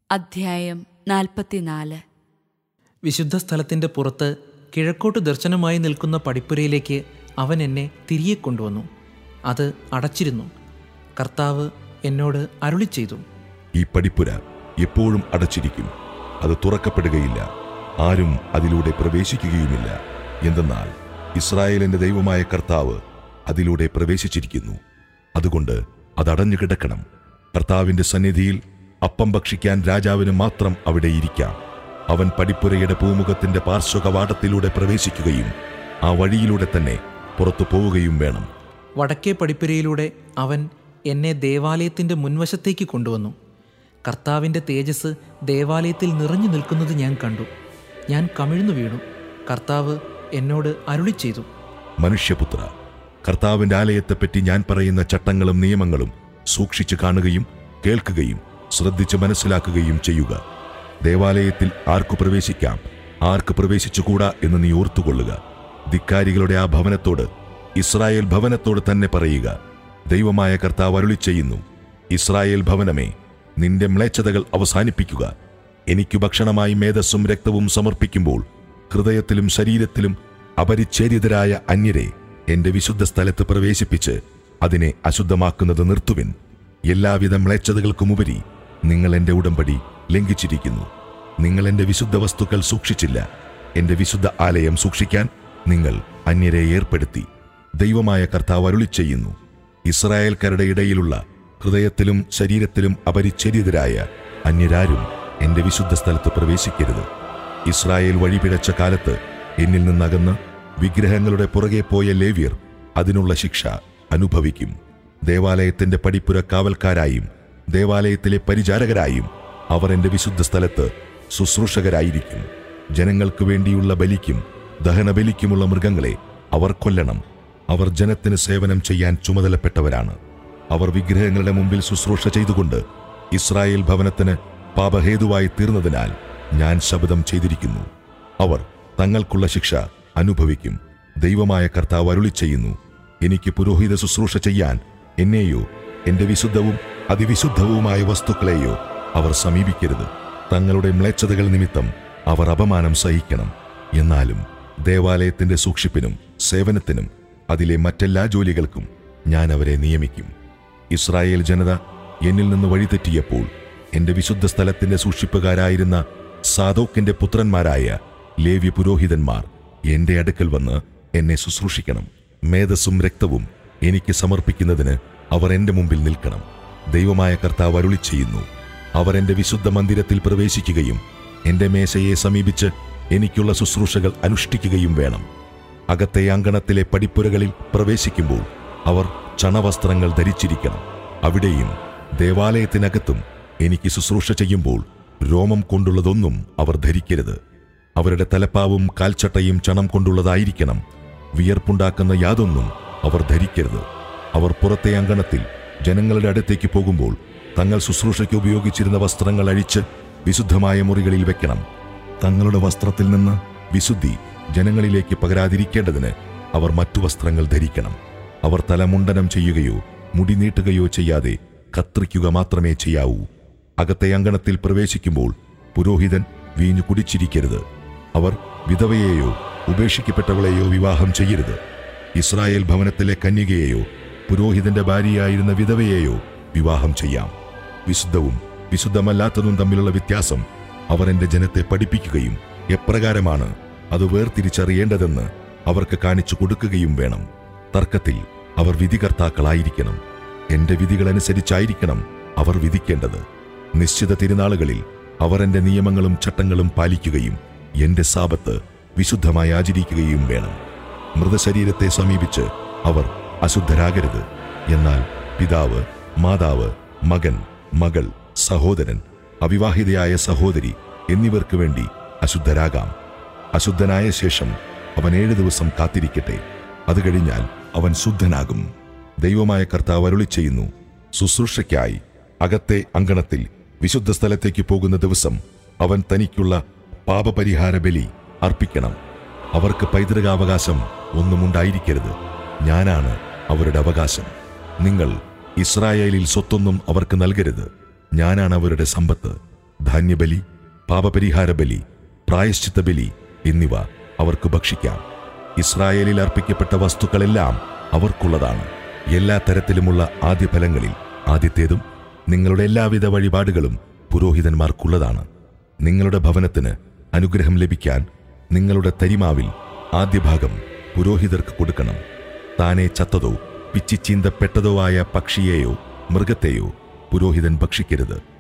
അധ്യായം നാൽപ്പത്തിനാല് വിശുദ്ധ സ്ഥലത്തിൻ്റെ പുറത്ത് കിഴക്കോട്ട് ദർശനമായി നിൽക്കുന്ന പടിപ്പുരയിലേക്ക് അവൻ എന്നെ തിരികെ കൊണ്ടുവന്നു അത് അടച്ചിരുന്നു കർത്താവ് എന്നോട് അരുളി ചെയ്തു ഈ പടിപ്പുര എപ്പോഴും അടച്ചിരിക്കും അത് തുറക്കപ്പെടുകയില്ല ആരും അതിലൂടെ പ്രവേശിക്കുകയുമില്ല എന്തെന്നാൽ ഇസ്രായേലിന്റെ ദൈവമായ കർത്താവ് അതിലൂടെ പ്രവേശിച്ചിരിക്കുന്നു അതുകൊണ്ട് അതടഞ്ഞു കിടക്കണം കർത്താവിന്റെ സന്നിധിയിൽ അപ്പം ഭക്ഷിക്കാൻ രാജാവിന് മാത്രം അവിടെ ഇരിക്കാം അവൻ പടിപ്പുരയുടെ പൂമുഖത്തിന്റെ പാർശ്വകവാടത്തിലൂടെ പ്രവേശിക്കുകയും ആ വഴിയിലൂടെ തന്നെ പുറത്തു പോവുകയും വേണം വടക്കേ പടിപ്പുരയിലൂടെ അവൻ എന്നെ ദേവാലയത്തിൻ്റെ മുൻവശത്തേക്ക് കൊണ്ടുവന്നു കർത്താവിൻ്റെ തേജസ് ദേവാലയത്തിൽ നിറഞ്ഞു നിൽക്കുന്നത് ഞാൻ കണ്ടു ഞാൻ കമിഴ്ന്നു വീണു കർത്താവ് എന്നോട് അരുളി ചെയ്തു മനുഷ്യപുത്ര കർത്താവിന്റെ ആലയത്തെപ്പറ്റി ഞാൻ പറയുന്ന ചട്ടങ്ങളും നിയമങ്ങളും സൂക്ഷിച്ചു കാണുകയും കേൾക്കുകയും ശ്രദ്ധിച്ച് മനസ്സിലാക്കുകയും ചെയ്യുക ദേവാലയത്തിൽ ആർക്കു പ്രവേശിക്കാം ആർക്ക് പ്രവേശിച്ചുകൂടാ എന്ന് നീ ഓർത്തുകൊള്ളുക ധിക്കാരികളുടെ ആ ഭവനത്തോട് ഇസ്രായേൽ ഭവനത്തോട് തന്നെ പറയുക ദൈവമായ കർത്താവ് അരുളി ചെയ്യുന്നു ഇസ്രായേൽ ഭവനമേ നിന്റെ മ്ലേച്ഛതകൾ അവസാനിപ്പിക്കുക എനിക്കു ഭക്ഷണമായി മേധസ്സും രക്തവും സമർപ്പിക്കുമ്പോൾ ഹൃദയത്തിലും ശരീരത്തിലും അപരിച്ഛേദിതരായ അന്യരെ എന്റെ വിശുദ്ധ സ്ഥലത്ത് പ്രവേശിപ്പിച്ച് അതിനെ അശുദ്ധമാക്കുന്നത് നിർത്തുവിൻ എല്ലാവിധ മ്ലേച്ഛതകൾക്കുമുപരി നിങ്ങൾ എന്റെ ഉടമ്പടി ലംഘിച്ചിരിക്കുന്നു നിങ്ങൾ എന്റെ വിശുദ്ധ വസ്തുക്കൾ സൂക്ഷിച്ചില്ല എന്റെ വിശുദ്ധ ആലയം സൂക്ഷിക്കാൻ നിങ്ങൾ അന്യരെ ഏർപ്പെടുത്തി ദൈവമായ കർത്താവ് അരുളി ചെയ്യുന്നു ഇസ്രായേൽക്കാരുടെ ഇടയിലുള്ള ഹൃദയത്തിലും ശരീരത്തിലും അപരിച്ഛേദിതരായ അന്യരാരും എന്റെ വിശുദ്ധ സ്ഥലത്ത് പ്രവേശിക്കരുത് ഇസ്രായേൽ വഴിപിഴച്ച കാലത്ത് എന്നിൽ നിന്നകന്ന് വിഗ്രഹങ്ങളുടെ പുറകെ പോയ ലേവ്യർ അതിനുള്ള ശിക്ഷ അനുഭവിക്കും ദേവാലയത്തിന്റെ പടിപ്പുര കാവൽക്കാരായും ദേവാലയത്തിലെ പരിചാരകരായും അവർ എന്റെ വിശുദ്ധ സ്ഥലത്ത് ശുശ്രൂഷകരായിരിക്കും ജനങ്ങൾക്ക് വേണ്ടിയുള്ള ബലിക്കും ദഹനബലിക്കുമുള്ള മൃഗങ്ങളെ അവർ കൊല്ലണം അവർ ജനത്തിന് സേവനം ചെയ്യാൻ ചുമതലപ്പെട്ടവരാണ് അവർ വിഗ്രഹങ്ങളുടെ മുമ്പിൽ ശുശ്രൂഷ ചെയ്തുകൊണ്ട് ഇസ്രായേൽ ഭവനത്തിന് പാപഹേതുവായി തീർന്നതിനാൽ ഞാൻ ശബ്ദം ചെയ്തിരിക്കുന്നു അവർ തങ്ങൾക്കുള്ള ശിക്ഷ അനുഭവിക്കും ദൈവമായ കർത്താവ് അരുളി ചെയ്യുന്നു എനിക്ക് പുരോഹിത ശുശ്രൂഷ ചെയ്യാൻ എന്നെയോ എന്റെ വിശുദ്ധവും അതിവിശുദ്ധവുമായ വസ്തുക്കളെയോ അവർ സമീപിക്കരുത് തങ്ങളുടെ മ്ലേച്ഛതകൾ നിമിത്തം അവർ അപമാനം സഹിക്കണം എന്നാലും ദേവാലയത്തിന്റെ സൂക്ഷിപ്പിനും സേവനത്തിനും അതിലെ മറ്റെല്ലാ ജോലികൾക്കും ഞാൻ അവരെ നിയമിക്കും ഇസ്രായേൽ ജനത എന്നിൽ നിന്ന് വഴിതെറ്റിയപ്പോൾ എന്റെ വിശുദ്ധ സ്ഥലത്തിന്റെ സൂക്ഷിപ്പുകാരായിരുന്ന സാദോക്കിന്റെ പുത്രന്മാരായ ലേവ്യ പുരോഹിതന്മാർ എന്റെ അടുക്കൽ വന്ന് എന്നെ ശുശ്രൂഷിക്കണം മേധസ്സും രക്തവും എനിക്ക് സമർപ്പിക്കുന്നതിന് അവർ എന്റെ മുമ്പിൽ നിൽക്കണം ദൈവമായ കർത്താവ് അരുളി ചെയ്യുന്നു അവർ എന്റെ വിശുദ്ധ മന്ദിരത്തിൽ പ്രവേശിക്കുകയും എന്റെ മേശയെ സമീപിച്ച് എനിക്കുള്ള ശുശ്രൂഷകൾ അനുഷ്ഠിക്കുകയും വേണം അകത്തെ അങ്കണത്തിലെ പടിപ്പുരകളിൽ പ്രവേശിക്കുമ്പോൾ അവർ ചണവസ്ത്രങ്ങൾ ധരിച്ചിരിക്കണം അവിടെയും ദേവാലയത്തിനകത്തും എനിക്ക് ശുശ്രൂഷ ചെയ്യുമ്പോൾ രോമം കൊണ്ടുള്ളതൊന്നും അവർ ധരിക്കരുത് അവരുടെ തലപ്പാവും കാൽച്ചട്ടയും ചണം കൊണ്ടുള്ളതായിരിക്കണം വിയർപ്പുണ്ടാക്കുന്ന യാതൊന്നും അവർ ധരിക്കരുത് അവർ പുറത്തെ അങ്കണത്തിൽ ജനങ്ങളുടെ അടുത്തേക്ക് പോകുമ്പോൾ തങ്ങൾ ശുശ്രൂഷയ്ക്ക് ഉപയോഗിച്ചിരുന്ന വസ്ത്രങ്ങൾ അഴിച്ച് വിശുദ്ധമായ മുറികളിൽ വെക്കണം തങ്ങളുടെ വസ്ത്രത്തിൽ നിന്ന് വിശുദ്ധി ജനങ്ങളിലേക്ക് പകരാതിരിക്കേണ്ടതിന് അവർ മറ്റു വസ്ത്രങ്ങൾ ധരിക്കണം അവർ തലമുണ്ടനം ചെയ്യുകയോ മുടി നീട്ടുകയോ ചെയ്യാതെ കത്രിക്കുക മാത്രമേ ചെയ്യാവൂ അകത്തെ അങ്കണത്തിൽ പ്രവേശിക്കുമ്പോൾ പുരോഹിതൻ വീഞ്ഞു കുടിച്ചിരിക്കരുത് അവർ വിധവയെയോ ഉപേക്ഷിക്കപ്പെട്ടവളെയോ വിവാഹം ചെയ്യരുത് ഇസ്രായേൽ ഭവനത്തിലെ കന്യകയെയോ പുരോഹിതന്റെ ഭാര്യയായിരുന്ന വിധവയെയോ വിവാഹം ചെയ്യാം വിശുദ്ധവും വിശുദ്ധമല്ലാത്തതും തമ്മിലുള്ള വ്യത്യാസം അവർ എന്റെ ജനത്തെ പഠിപ്പിക്കുകയും എപ്രകാരമാണ് അത് വേർതിരിച്ചറിയേണ്ടതെന്ന് അവർക്ക് കാണിച്ചു കൊടുക്കുകയും വേണം തർക്കത്തിൽ അവർ വിധികർത്താക്കളായിരിക്കണം എന്റെ വിധികളനുസരിച്ചായിരിക്കണം അവർ വിധിക്കേണ്ടത് നിശ്ചിത തിരുനാളുകളിൽ അവർ എന്റെ നിയമങ്ങളും ചട്ടങ്ങളും പാലിക്കുകയും എന്റെ സാപത്ത് വിശുദ്ധമായി ആചരിക്കുകയും വേണം മൃതശരീരത്തെ സമീപിച്ച് അവർ അശുദ്ധരാകരുത് എന്നാൽ പിതാവ് മാതാവ് മകൻ മകൾ സഹോദരൻ അവിവാഹിതയായ സഹോദരി എന്നിവർക്ക് വേണ്ടി അശുദ്ധരാകാം അശുദ്ധനായ ശേഷം അവൻ ഏഴു ദിവസം കാത്തിരിക്കട്ടെ അത് കഴിഞ്ഞാൽ അവൻ ശുദ്ധനാകും ദൈവമായ കർത്താവ് അരുളി ചെയ്യുന്നു ശുശ്രൂഷയ്ക്കായി അകത്തെ അങ്കണത്തിൽ വിശുദ്ധ സ്ഥലത്തേക്ക് പോകുന്ന ദിവസം അവൻ തനിക്കുള്ള പാപപരിഹാര ബലി അർപ്പിക്കണം അവർക്ക് പൈതൃകാവകാശം ഒന്നും ഉണ്ടായിരിക്കരുത് ഞാനാണ് അവരുടെ അവകാശം നിങ്ങൾ ഇസ്രായേലിൽ സ്വത്തൊന്നും അവർക്ക് നൽകരുത് ഞാനാണ് അവരുടെ സമ്പത്ത് ധാന്യബലി പാപപരിഹാര ബലി പ്രായശ്ചിത്ത ബലി എന്നിവ അവർക്ക് ഭക്ഷിക്കാം ഇസ്രായേലിൽ അർപ്പിക്കപ്പെട്ട വസ്തുക്കളെല്ലാം അവർക്കുള്ളതാണ് എല്ലാ തരത്തിലുമുള്ള ആദ്യഫലങ്ങളിൽ ആദ്യത്തേതും നിങ്ങളുടെ എല്ലാവിധ വഴിപാടുകളും പുരോഹിതന്മാർക്കുള്ളതാണ് നിങ്ങളുടെ ഭവനത്തിന് അനുഗ്രഹം ലഭിക്കാൻ നിങ്ങളുടെ തരിമാവിൽ ആദ്യഭാഗം പുരോഹിതർക്ക് കൊടുക്കണം താനെ ചത്തതോ പിച്ചിച്ചീന്തപ്പെട്ടതോ ആയ പക്ഷിയെയോ മൃഗത്തെയോ പുരോഹിതൻ ഭക്ഷിക്കരുത്